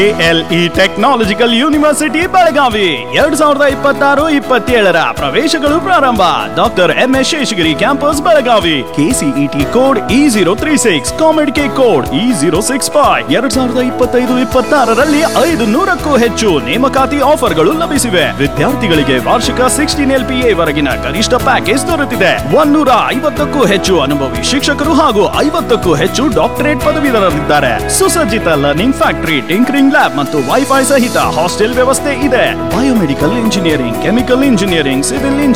LE technological university Belagavi ಎರಡ್ ಸಾವಿರದ ಇಪ್ಪತ್ತಾರು ಇಪ್ಪತ್ತೇಳರ ಪ್ರವೇಶಗಳು ಪ್ರಾರಂಭ doctor M S Seshagiri campus Belagavi KCET code E zero three six COMEDK code E zero six five ಎರಡ್ ಸಾವಿರದ ಇಪ್ಪತ್ತೈದು ಇಪ್ಪತ್ತಾರರಲ್ಲಿ ಐದು ನೂರಕ್ಕೂ ಹೆಚ್ಚು ನೇಮಕಾತಿ ಆಫರ್ಗಳು ಲಭಿಸಿವೆ ವಿದ್ಯಾರ್ಥಿಗಳಿಗೆ ವಾರ್ಷಿಕ ಸಿಕ್ಸ್ಟೀನ್ ಎಲ್ ಪಿ ಎ ವರೆಗಿನ ಗರಿಷ್ಠ ಪ್ಯಾಕೇಜ್ ದೊರೆತಿದೆ ಒನ್ನೂರ ಐವತ್ತಕ್ಕೂ ಹೆಚ್ಚು ಅನುಭವಿ ಶಿಕ್ಷಕರು ಹಾಗೂ ಐವತ್ತಕ್ಕೂ ಹೆಚ್ಚು ಡಾಕ್ಟರೇಟ್ ಪದವೀಧರರಿದ್ದಾರೆ ಸುಸಜ್ಜಿತ ಲರ್ನಿಂಗ್ ಫ್ಯಾಕ್ಟರಿ ಟಿಂಕರಿಂಗ್ ಲ್ಯಾಬ್ ಮತ್ತು ವೈಫೈ ಸಹಿತ ಹಾಸ್ಟೆಲ್ ವ್ಯವಸ್ಥೆ ಇದೆ biomedical engineering chemical engineering civil engineering